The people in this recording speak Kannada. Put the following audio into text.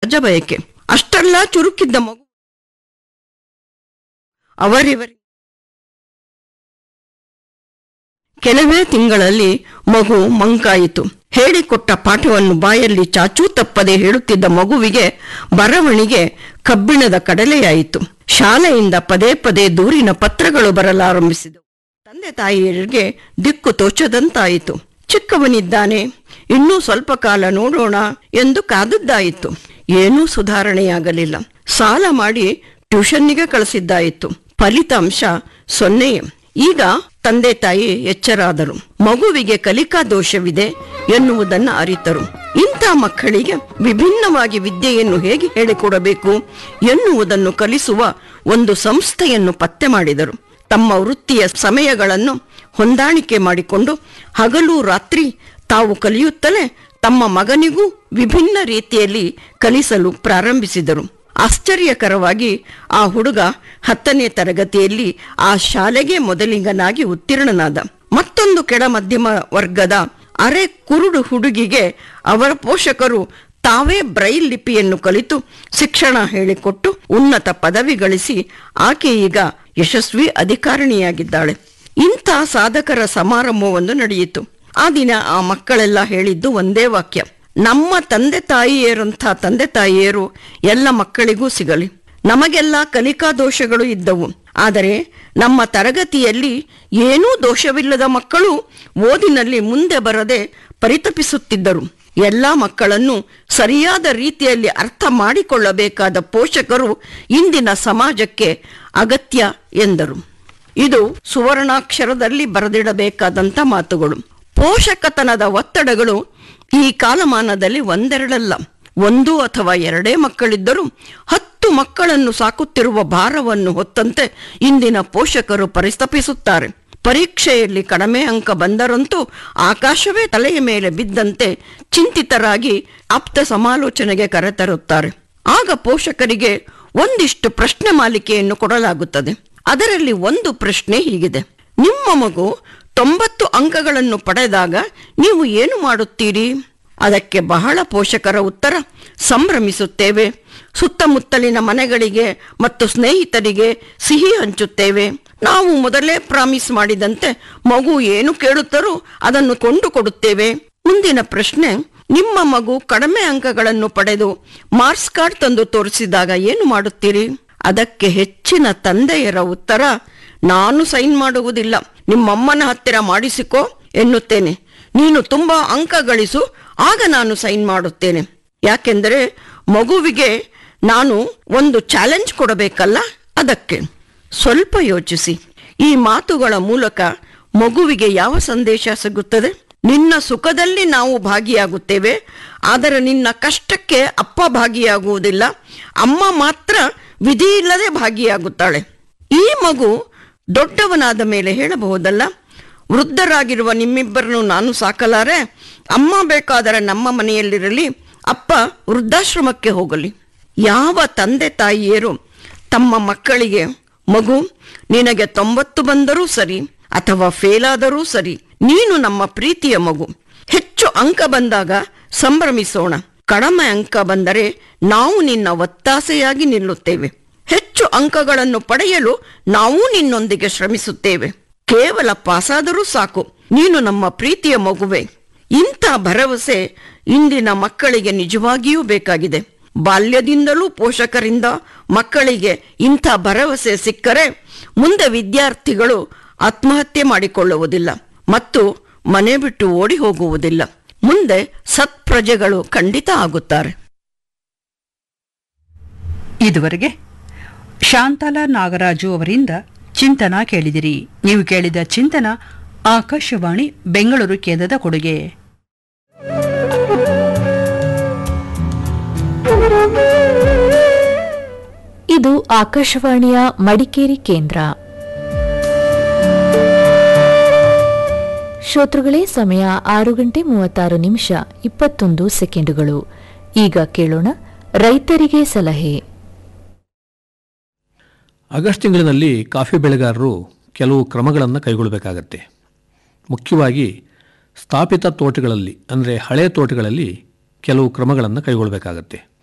ಸಹಜ ಬಯಕೆ ಅಷ್ಟೆಲ್ಲ ಚುರುಕಿದ್ದ ಮಗು ಅವರಿವರಿ ಕೆಲವೇ ತಿಂಗಳಲ್ಲಿ ಮಗು ಮಂಕಾಯಿತು ಹೇಳಿಕೊಟ್ಟ ಪಾಠವನ್ನು ಬಾಯಲ್ಲಿ ಚಾಚೂ ತಪ್ಪದೆ ಹೇಳುತ್ತಿದ್ದ ಮಗುವಿಗೆ ಬರವಣಿಗೆ ಕಬ್ಬಿಣದ ಕಡಲೆಯಾಯಿತು ಶಾಲೆಯಿಂದ ಪದೇ ಪದೇ ದೂರಿನ ಪತ್ರಗಳು ಬರಲಾರಂಭಿಸಿದವು ತಂದೆ ತಾಯಿಯರಿಗೆ ದಿಕ್ಕು ತೋಚದಂತಾಯಿತು ಚಿಕ್ಕವನಿದ್ದಾನೆ ಇನ್ನೂ ಸ್ವಲ್ಪ ಕಾಲ ನೋಡೋಣ ಎಂದು ಕಾದದ್ದಾಯಿತು ಏನೂ ಸುಧಾರಣೆಯಾಗಲಿಲ್ಲ ಸಾಲ ಮಾಡಿ ಟ್ಯೂಷನ್ನಿಗೆ ಕಳಿಸಿದ್ದಾಯಿತು ಫಲಿತಾಂಶ ಸೊನ್ನೆಯೇ ಈಗ ತಂದೆ ತಾಯಿ ಎಚ್ಚರಾದರು ಮಗುವಿಗೆ ಕಲಿಕಾ ದೋಷವಿದೆ ಎನ್ನುವುದನ್ನು ಅರಿತರು ಇಂಥ ಮಕ್ಕಳಿಗೆ ವಿಭಿನ್ನವಾಗಿ ವಿದ್ಯೆಯನ್ನು ಹೇಗೆ ಹೇಳಿಕೊಡಬೇಕು ಎನ್ನುವುದನ್ನು ಕಲಿಸುವ ಒಂದು ಸಂಸ್ಥೆಯನ್ನು ಪತ್ತೆ ಮಾಡಿದರು ತಮ್ಮ ವೃತ್ತಿಯ ಸಮಯಗಳನ್ನು ಹೊಂದಾಣಿಕೆ ಮಾಡಿಕೊಂಡು ಹಗಲು ರಾತ್ರಿ ತಾವು ಕಲಿಯುತ್ತಲೇ ತಮ್ಮ ಮಗನಿಗೂ ವಿಭಿನ್ನ ರೀತಿಯಲ್ಲಿ ಕಲಿಸಲು ಪ್ರಾರಂಭಿಸಿದರು ಆಶ್ಚರ್ಯಕರವಾಗಿ ಆ ಹುಡುಗ ಹತ್ತನೇ ತರಗತಿಯಲ್ಲಿ ಆ ಶಾಲೆಗೆ ಮೊದಲಿಗನಾಗಿ ಉತ್ತೀರ್ಣನಾದ ಮತ್ತೊಂದು ಕೆಳ ಮಧ್ಯಮ ವರ್ಗದ ಅರೆ ಕುರುಡು ಹುಡುಗಿಗೆ ಅವರ ಪೋಷಕರು ತಾವೇ ಬ್ರೈಲ್ ಲಿಪಿಯನ್ನು ಕಲಿತು ಶಿಕ್ಷಣ ಹೇಳಿಕೊಟ್ಟು ಉನ್ನತ ಪದವಿ ಗಳಿಸಿ ಆಕೆ ಈಗ ಯಶಸ್ವಿ ಅಧಿಕಾರಿಣಿಯಾಗಿದ್ದಾಳೆ ಇಂಥ ಸಾಧಕರ ಸಮಾರಂಭವೊಂದು ನಡೆಯಿತು ಆ ದಿನ ಆ ಮಕ್ಕಳೆಲ್ಲ ಹೇಳಿದ್ದು ಒಂದೇ ವಾಕ್ಯ ನಮ್ಮ ತಂದೆ ತಾಯಿಯರಂಥ ತಂದೆ ತಾಯಿಯರು ಎಲ್ಲ ಮಕ್ಕಳಿಗೂ ಸಿಗಲಿ ನಮಗೆಲ್ಲ ಕಲಿಕಾ ದೋಷಗಳು ಇದ್ದವು ಆದರೆ ನಮ್ಮ ತರಗತಿಯಲ್ಲಿ ಏನೂ ದೋಷವಿಲ್ಲದ ಮಕ್ಕಳು ಓದಿನಲ್ಲಿ ಮುಂದೆ ಬರದೆ ಪರಿತಪಿಸುತ್ತಿದ್ದರು ಎಲ್ಲ ಮಕ್ಕಳನ್ನು ಸರಿಯಾದ ರೀತಿಯಲ್ಲಿ ಅರ್ಥ ಮಾಡಿಕೊಳ್ಳಬೇಕಾದ ಪೋಷಕರು ಇಂದಿನ ಸಮಾಜಕ್ಕೆ ಅಗತ್ಯ ಎಂದರು ಇದು ಸುವರ್ಣಾಕ್ಷರದಲ್ಲಿ ಬರೆದಿಡಬೇಕಾದಂಥ ಮಾತುಗಳು ಪೋಷಕತನದ ಒತ್ತಡಗಳು ಈ ಕಾಲಮಾನದಲ್ಲಿ ಒಂದೆರಡಲ್ಲ ಒಂದು ಅಥವಾ ಎರಡೇ ಮಕ್ಕಳಿದ್ದರೂ ಹತ್ತು ಮಕ್ಕಳನ್ನು ಸಾಕುತ್ತಿರುವ ಭಾರವನ್ನು ಹೊತ್ತಂತೆ ಇಂದಿನ ಪೋಷಕರು ಪರಿತಪಿಸುತ್ತಾರೆ ಪರೀಕ್ಷೆಯಲ್ಲಿ ಕಡಿಮೆ ಅಂಕ ಬಂದರಂತೂ ಆಕಾಶವೇ ತಲೆಯ ಮೇಲೆ ಬಿದ್ದಂತೆ ಚಿಂತಿತರಾಗಿ ಆಪ್ತ ಸಮಾಲೋಚನೆಗೆ ಕರೆತರುತ್ತಾರೆ ಆಗ ಪೋಷಕರಿಗೆ ಒಂದಿಷ್ಟು ಪ್ರಶ್ನೆ ಮಾಲಿಕೆಯನ್ನು ಕೊಡಲಾಗುತ್ತದೆ ಅದರಲ್ಲಿ ಒಂದು ಪ್ರಶ್ನೆ ಹೀಗಿದೆ ನಿಮ್ಮ ಮಗು ತೊಂಬತ್ತು ಅಂಕಗಳನ್ನು ಪಡೆದಾಗ ನೀವು ಏನು ಮಾಡುತ್ತೀರಿ ಅದಕ್ಕೆ ಬಹಳ ಪೋಷಕರ ಉತ್ತರ ಸಂಭ್ರಮಿಸುತ್ತೇವೆ ಸುತ್ತಮುತ್ತಲಿನ ಮನೆಗಳಿಗೆ ಮತ್ತು ಸ್ನೇಹಿತರಿಗೆ ಸಿಹಿ ಹಂಚುತ್ತೇವೆ ನಾವು ಮೊದಲೇ ಪ್ರಾಮಿಸ್ ಮಾಡಿದಂತೆ ಮಗು ಏನು ಕೇಳುತ್ತಾರೋ ಅದನ್ನು ಕೊಂಡು ಕೊಡುತ್ತೇವೆ ಮುಂದಿನ ಪ್ರಶ್ನೆ ನಿಮ್ಮ ಮಗು ಕಡಿಮೆ ಅಂಕಗಳನ್ನು ಪಡೆದು ಮಾರ್ಕ್ಸ್ ಕಾರ್ಡ್ ತಂದು ತೋರಿಸಿದಾಗ ಏನು ಮಾಡುತ್ತೀರಿ ಅದಕ್ಕೆ ಹೆಚ್ಚಿನ ತಂದೆಯರ ಉತ್ತರ ನಾನು ಸೈನ್ ಮಾಡುವುದಿಲ್ಲ ನಿಮ್ಮಮ್ಮನ ಹತ್ತಿರ ಮಾಡಿಸಿಕೋ ಎನ್ನುತ್ತೇನೆ ನೀನು ತುಂಬಾ ಅಂಕ ಗಳಿಸು ಆಗ ನಾನು ಸೈನ್ ಮಾಡುತ್ತೇನೆ ಯಾಕೆಂದರೆ ಮಗುವಿಗೆ ನಾನು ಒಂದು ಚಾಲೆಂಜ್ ಕೊಡಬೇಕಲ್ಲ ಅದಕ್ಕೆ ಸ್ವಲ್ಪ ಯೋಚಿಸಿ ಈ ಮಾತುಗಳ ಮೂಲಕ ಮಗುವಿಗೆ ಯಾವ ಸಂದೇಶ ಸಿಗುತ್ತದೆ ನಿನ್ನ ಸುಖದಲ್ಲಿ ನಾವು ಭಾಗಿಯಾಗುತ್ತೇವೆ ಆದರೆ ನಿನ್ನ ಕಷ್ಟಕ್ಕೆ ಅಪ್ಪ ಭಾಗಿಯಾಗುವುದಿಲ್ಲ ಅಮ್ಮ ಮಾತ್ರ ವಿಧಿ ಇಲ್ಲದೆ ಭಾಗಿಯಾಗುತ್ತಾಳೆ ಈ ಮಗು ದೊಡ್ಡವನಾದ ಮೇಲೆ ಹೇಳಬಹುದಲ್ಲ ವೃದ್ಧರಾಗಿರುವ ನಿಮ್ಮಿಬ್ಬರನ್ನು ನಾನು ಸಾಕಲಾರೆ ಅಮ್ಮ ಬೇಕಾದರೆ ನಮ್ಮ ಮನೆಯಲ್ಲಿರಲಿ ಅಪ್ಪ ವೃದ್ಧಾಶ್ರಮಕ್ಕೆ ಹೋಗಲಿ ಯಾವ ತಂದೆ ತಾಯಿಯರು ತಮ್ಮ ಮಕ್ಕಳಿಗೆ ಮಗು ನಿನಗೆ ತೊಂಬತ್ತು ಬಂದರೂ ಸರಿ ಅಥವಾ ಫೇಲ್ ಆದರೂ ಸರಿ ನೀನು ನಮ್ಮ ಪ್ರೀತಿಯ ಮಗು ಹೆಚ್ಚು ಅಂಕ ಬಂದಾಗ ಸಂಭ್ರಮಿಸೋಣ ಕಡಿಮೆ ಅಂಕ ಬಂದರೆ ನಾವು ನಿನ್ನ ಒತ್ತಾಸೆಯಾಗಿ ನಿಲ್ಲುತ್ತೇವೆ ಹೆಚ್ಚು ಅಂಕಗಳನ್ನು ಪಡೆಯಲು ನಾವು ನಿನ್ನೊಂದಿಗೆ ಶ್ರಮಿಸುತ್ತೇವೆ ಕೇವಲ ಪಾಸಾದರೂ ಸಾಕು ನೀನು ನಮ್ಮ ಪ್ರೀತಿಯ ಮಗುವೆ ಇಂಥ ಭರವಸೆ ಇಂದಿನ ಮಕ್ಕಳಿಗೆ ನಿಜವಾಗಿಯೂ ಬೇಕಾಗಿದೆ ಬಾಲ್ಯದಿಂದಲೂ ಪೋಷಕರಿಂದ ಮಕ್ಕಳಿಗೆ ಇಂಥ ಭರವಸೆ ಸಿಕ್ಕರೆ ಮುಂದೆ ವಿದ್ಯಾರ್ಥಿಗಳು ಆತ್ಮಹತ್ಯೆ ಮಾಡಿಕೊಳ್ಳುವುದಿಲ್ಲ ಮತ್ತು ಮನೆ ಬಿಟ್ಟು ಓಡಿ ಹೋಗುವುದಿಲ್ಲ ಮುಂದೆ ಸತ್ಪ್ರಜೆಗಳು ಖಂಡಿತ ಆಗುತ್ತಾರೆ ಇದುವರೆಗೆ ಶಾಂತಲಾ ನಾಗರಾಜು ಅವರಿಂದ ಚಿಂತನ ಕೇಳಿದಿರಿ ನೀವು ಕೇಳಿದ ಚಿಂತನ ಆಕಾಶವಾಣಿ ಬೆಂಗಳೂರು ಕೇಂದ್ರದ ಕೊಡುಗೆ ಇದು ಆಕಾಶವಾಣಿಯ ಮಡಿಕೇರಿ ಕೇಂದ್ರ ಶ್ರೋತೃಗಳೇ ಸಮಯ ಆರು ಗಂಟೆ ಮೂವತ್ತಾರು ನಿಮಿಷ ಇಪ್ಪತ್ತೊಂದು ಸೆಕೆಂಡುಗಳು ಈಗ ಕೇಳೋಣ ರೈತರಿಗೆ ಸಲಹೆ ಆಗಸ್ಟ್ ತಿಂಗಳಿನಲ್ಲಿ ಕಾಫಿ ಬೆಳೆಗಾರರು ಕೆಲವು ಕ್ರಮಗಳನ್ನು ಕೈಗೊಳ್ಳಬೇಕಾಗತ್ತೆ ಮುಖ್ಯವಾಗಿ ಸ್ಥಾಪಿತ ತೋಟಗಳಲ್ಲಿ ಅಂದರೆ ಹಳೆಯ ತೋಟಗಳಲ್ಲಿ ಕೆಲವು ಕ್ರಮಗಳನ್ನು ಕೈಗೊಳ್ಳಬೇಕಾಗತ್ತೆ